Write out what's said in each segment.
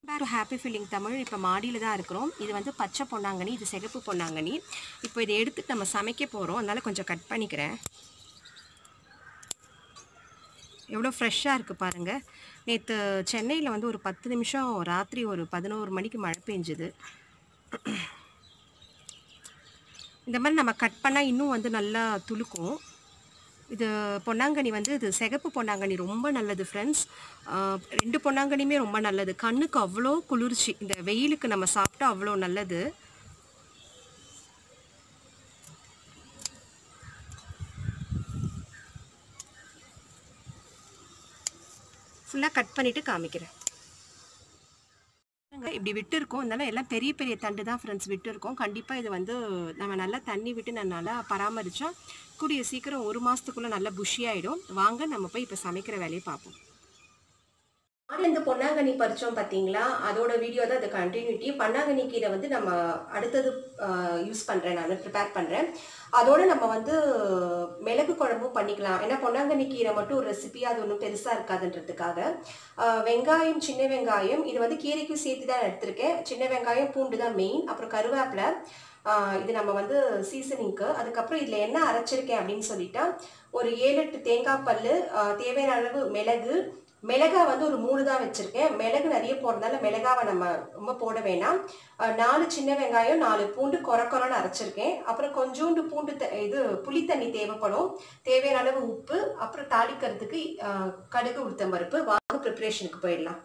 to happy feeling Tamil இப்போ மாடியில் தான் இருக்கிறோம் இது வந்து பச்சை பொன்னாங்கண்ணி இது சிகப்பு பொன்னாங்கண்ணி இப்போ இதை எடுத்துட்டு நம்ம சமைக்க போகிறோம் அதனால் கொஞ்சம் கட் பண்ணிக்கிறேன் எவ்வளோ ஃப்ரெஷ்ஷாக இருக்குது பாருங்கள் நேற்று சென்னையில் வந்து ஒரு பத்து நிமிஷம் ராத்திரி ஒரு பதினோரு மணிக்கு மழை பெஞ்சுது இந்த மாதிரி நம்ம கட் பண்ணால் இன்னும் வந்து நல்லா துளுக்கும் இது பொன்னாங்கண்ணி வந்து இது சிகப்பு பொன்னாங்கண்ணி ரொம்ப நல்லது ஃப்ரெண்ட்ஸ் ரெண்டு பொன்னாங்கண்ணியுமே ரொம்ப நல்லது கண்ணுக்கு அவ்வளோ குளிர்ச்சி இந்த வெயிலுக்கு நம்ம சாப்பிட்டா அவ்வளோ நல்லது ஃபுல்லாக கட் பண்ணிவிட்டு காமிக்கிறேன் பாருங்க, இப்படி விட்டு இருக்கோம் அதனால எல்லாம் பெரிய பெரிய தண்டு தான் ஃப்ரெண்ட்ஸ் விட்டு இருக்கோம் கண்டிப்பாக இது வந்து நம்ம நல்லா தண்ணி விட்டு நான் நல்லா பராமரித்தா கூடிய சீக்கிரம் ஒரு மாதத்துக்குள்ளே நல்லா புஷி ஆகிடும் வாங்க நம்ம போய் இப்போ சமைக்கிற வேலையை பார்ப்போம் இந்த பொன்னாங்கண்ணி பறிச்சோம் பார்த்தீங்களா அதோட வீடியோ தான் அது கண்டினியூட்டி பொன்னாங்கண்ணி கீரை வந்து நம்ம அடுத்தது யூஸ் பண்ணுறேன் நான் ப்ரிப்பேர் பண்ணுறேன் அதோட நம்ம வந்து மிளகு குழம்பும் பண்ணிக்கலாம் ஏன்னா பொன்னாங்கண்ணி கீரை மட்டும் ஒரு ரெசிபி அது ஒன்றும் பெருசாக இருக்காதுன்றதுக்காக ஆஹ் வெங்காயம் சின்ன வெங்காயம் இது வந்து கீரைக்கும் சேர்த்து தான் எடுத்திருக்கேன் சின்ன வெங்காயம் பூண்டு தான் மெயின் அப்புறம் கருவேப்பிலை ஆஹ் இது நம்ம வந்து சீசனிங்க்கு அதுக்கப்புறம் இதில் என்ன அரைச்சிருக்கேன் அப்படின்னு சொல்லிட்டா ஒரு ஏழு எட்டு தேங்காய் பல் தேவையான அளவு மிளகு மிளகா வந்து ஒரு மூணு தான் வச்சுருக்கேன் மிளகு நிறைய போடுறதுனால மிளகாவை நம்ம ரொம்ப போட வேணாம் ஆஹ் நாலு சின்ன வெங்காயம் நாலு பூண்டு கொர கொரன்னு அரைச்சிருக்கேன் அப்புறம் கொஞ்சோண்டு பூண்டு த இது புளி தண்ணி தேவைப்படும் தேவையான அளவு உப்பு அப்புறம் தாளிக்கிறதுக்கு ஆஹ் கடுகு உளுத்தம் பருப்பு வாங்க ப்ரிப்ரேஷனுக்கு போயிடலாம்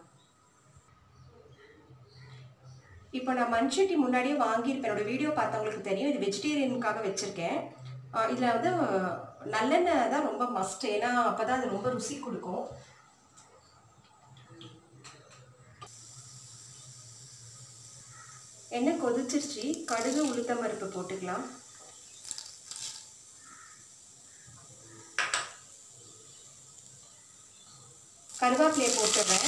இப்போ நான் மண்சட்டி முன்னாடியே வாங்கியிருப்பேன் என்னோட வீடியோ பார்த்தவங்களுக்கு தெரியும் இது வெஜிடேரியனுக்காக வச்சுருக்கேன் இதில் வந்து நல்லெண்ணெய் தான் ரொம்ப மஸ்ட் ஏன்னா அப்போ தான் அது ரொம்ப ருசி கொடுக்கும் எண்ணெய் கொதிச்சிருச்சு கடுகு உளுத்தம் பருப்பு போட்டுக்கலாம் கருவேப்பிலையை போட்டுடுறேன்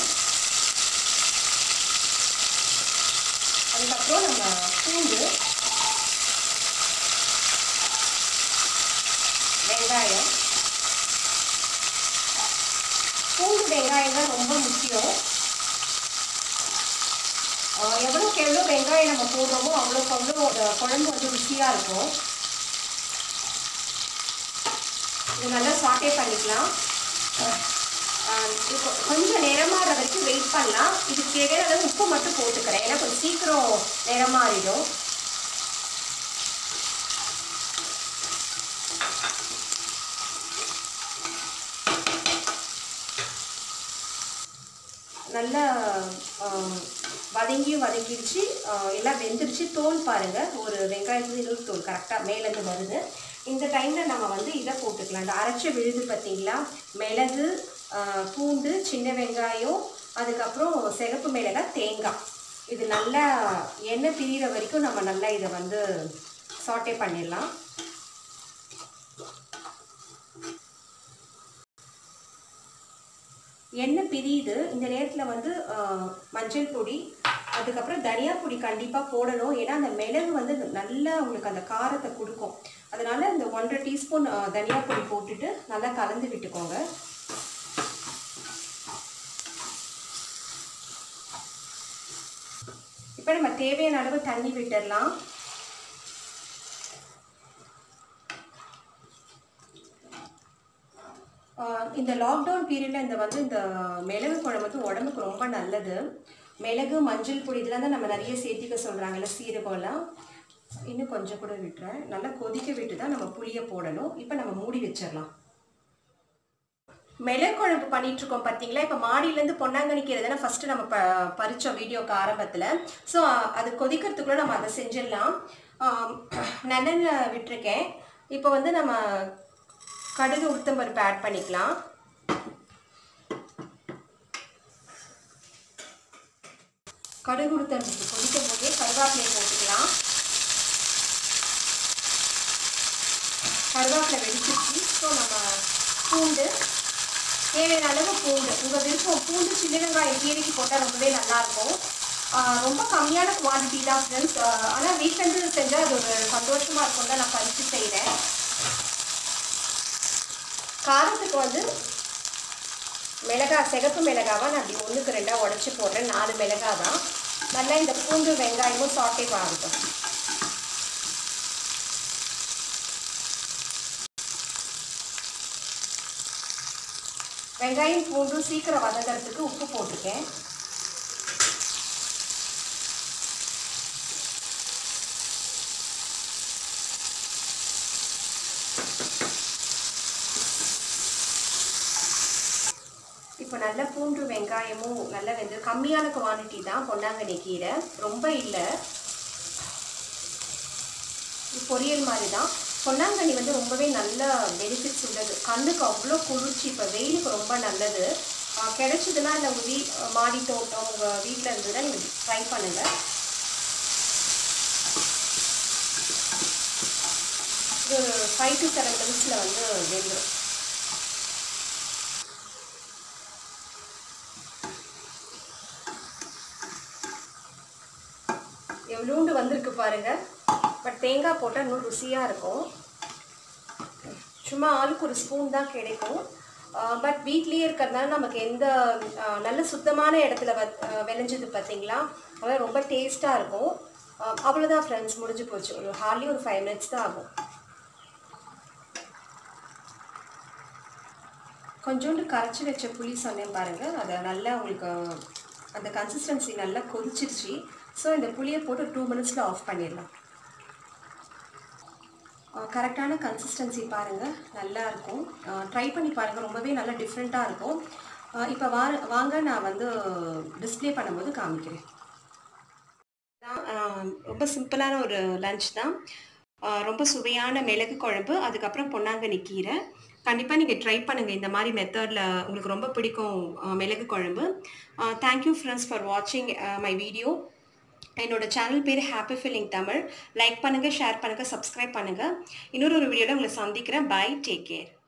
அதுக்கப்புறம் நம்ம பூண்டு வெங்காயம் பூண்டு வெங்காயம் தான் ரொம்ப முக்கியம் ஆஹ் எவ்வளோக்கு எவ்வளோ வெங்காயம் நம்ம போடுறோமோ அவ்வளோக்கு அவ்வளோ அந்த குழம்பு வந்து ருசியாக இருக்கும் இது நல்லா சாட்டே பண்ணிக்கலாம் ஆஹ் இப்போ கொஞ்சம் நிறமாற வரைக்கும் வெயிட் பண்ணலாம் இதுக்கு தேவையான அளவு உப்பு மட்டும் போட்டுக்கிறேன் ஏன்னா கொஞ்சம் சீக்கிரம் நிறமாறிடும் நல்லா ஆஹ், வதங்கியும் வதங்கிடுச்சு ஆஹ், எல்லாம் வெந்துருச்சு தோல் பாருங்க ஒரு வெங்காயத்துல இன்னொரு தோல் கரெக்டாக மேலேருந்து வருது இந்த டைமில் நம்ம வந்து இதை போட்டுக்கலாம் இந்த அரைச்ச விழுது பார்த்தீங்களா மிளகு ஆஹ், பூண்டு சின்ன வெங்காயம் அதுக்கப்புறம் சிகப்பு மிளகாய் தேங்காய் இது நல்லா எண்ணெய் பிரியிற வரைக்கும் நம்ம நல்லா இதை வந்து சாட்டே பண்ணிடலாம் எண்ணெய் பிரியுது இந்த நேரத்தில் வந்து ஆஹ், மஞ்சள் பொடி அதுக்கப்புறம் தனியா பொடி கண்டிப்பாக போடணும் ஏன்னா அந்த மிளகு வந்து நல்லா உங்களுக்கு அந்த காரத்தை கொடுக்கும் அதனால இந்த ஒன்றரை டீஸ்பூன் தனியா பொடி போட்டுட்டு நல்லா கலந்து விட்டுக்கோங்க இப்போ நம்ம தேவையான அளவு தண்ணி விட்டுடலாம் ஆஹ் இந்த லாக்டவுன் பீரியடில் இந்த வந்து இந்த மிளகு குழம்பு வந்து உடம்புக்கு ரொம்ப நல்லது மிளகு மஞ்சள் பொடி இதெல்லாம் தான் நம்ம நிறைய சேர்த்திக்க சொல்கிறாங்கல்ல சீரகம்லாம் இன்னும் கொஞ்சம் கூட விட்டுறேன் நல்லா கொதிக்க விட்டு தான் நம்ம புளியை போடணும் இப்போ நம்ம மூடி வச்சிடலாம் மிளகு குழம்பு பண்ணிட்டு இருக்கோம் பார்த்தீங்களா இப்போ மாடியிலேருந்து பொன்னாங்கண்ணிக்கிறது தானே ஃபஸ்ட்டு நம்ம ப பறித்தோம் வீடியோக்கு ஆரம்பத்தில் ஸோ அது கொதிக்கிறதுக்குள்ள நம்ம அதை செஞ்சிடலாம் ஆம், நல்லெண்ணெய் விட்டுருக்கேன் இப்போ வந்து நம்ம கடுகு உளுத்தம் பருப்பு ஆட் பண்ணிக்கலாம் கடுகு உளுத்தம் பருப்பு கொதிக்கும் போதே கருவேப்பிலையை போட்டுக்கலாம் கருவேப்பிலை வெடிச்சிருச்சு ஸோ நம்ம பூண்டு தேவையான அளவு பூண்டு உங்கள் விருப்பம் பூண்டு சின்ன வெங்காயம் கீரைக்கு போட்டால் ரொம்பவே நல்லாயிருக்கும் ரொம்ப கம்மியான குவான்டிட்டி தான் ஃப்ரெண்ட்ஸ் ஆனால் வீட்டிலேருந்து செஞ்சால் அது ஒரு சந்தோஷமாக இருக்கும் தான் நான் பறித்து செய்கிறேன் காரத்துக்கு வந்து மிளகா சிகப்பு மிளகாவை நான் அப்படி ஒன்றுக்கு ரெண்டாக உடச்சி போடுறேன் நாலு மிளகா தான் நல்லா இந்த பூண்டு வெங்காயமும் சாட்டே ஆகட்டும் வெங்காயம் பூண்டு சீக்கிரம் வதங்கிறதுக்கு உப்பு போட்டிருக்கேன் இப்போ நல்ல பூண்டு வெங்காயமும் நல்ல வெந்து கம்மியான குவான்டிட்டி தான் பொன்னாங்கண்ணி கீரை ரொம்ப இல்லை பொரியல் மாதிரி தான் பொன்னாங்கண்ணி வந்து ரொம்பவே நல்ல பெனிஃபிட்ஸ் உள்ளது கண்ணுக்கு அவ்வளோ குளிர்ச்சி இப்போ வெயிலுக்கு ரொம்ப நல்லது கிடைச்சதுன்னா இல்லை உங்கள் வீ மாடி தோட்டம் உங்கள் வீட்டில் இருந்ததுன்னா நீங்கள் ட்ரை பண்ணுங்கள் இது ஒரு ஃபைவ் டு செவன் மினிட்ஸில் வந்து வெந்துடும் எவ்வளோண்டு வந்திருக்கு பாருங்க பட் தேங்காய் போட்டால் இன்னும் ருசியாக இருக்கும் சும்மா ஆளுக்கு ஒரு ஸ்பூன் தான் கிடைக்கும் பட் வீட்லேயே இருக்கிறதுனால நமக்கு எந்த நல்ல சுத்தமான இடத்துல வ விளைஞ்சது பார்த்தீங்களா அதான் ரொம்ப டேஸ்ட்டாக இருக்கும் அவ்வளோதான் ஃப்ரெண்ட்ஸ் முடிஞ்சு போச்சு ஒரு ஹார்லி ஒரு ஃபைவ் மினிட்ஸ் தான் ஆகும் கொஞ்சோண்டு கரைச்சி வச்ச புளி சொன்னேன் பாருங்கள் அதை நல்லா உங்களுக்கு அந்த கன்சிஸ்டன்சி நல்லா கொதிச்சிருச்சு ஸோ இந்த புளியை போட்டு டூ மினிட்ஸில் ஆஃப் பண்ணிடலாம் கரெக்டான கன்சிஸ்டன்சி பாருங்கள் நல்லா இருக்கும் ட்ரை பண்ணி பாருங்கள் ரொம்பவே நல்லா டிஃப்ரெண்ட்டாக இருக்கும் இப்போ வா வாங்க நான் வந்து டிஸ்பிளே பண்ணும்போது காமிக்கிறேன் ரொம்ப சிம்பிளான ஒரு லஞ்ச் தான் ரொம்ப சுவையான மிளகு குழம்பு அதுக்கப்புறம் பொன்னாங்கண்ணி கீரை கண்டிப்பாக நீங்கள் ட்ரை பண்ணுங்கள் இந்த மாதிரி மெத்தடில் உங்களுக்கு ரொம்ப பிடிக்கும் மிளகு குழம்பு தேங்க்யூ ஃப்ரெண்ட்ஸ் ஃபார் வாட்சிங் மை வீடியோ என்னோட சேனல் பேர் ஹாப்பி ஃபீலிங் தமிழ் லைக் பண்ணுங்கள் ஷேர் பண்ணுங்கள் சப்ஸ்கிரைப் பண்ணுங்கள் இன்னொரு ஒரு வீடியோவில் உங்களை சந்திக்கிறேன் பை டேக் கேர்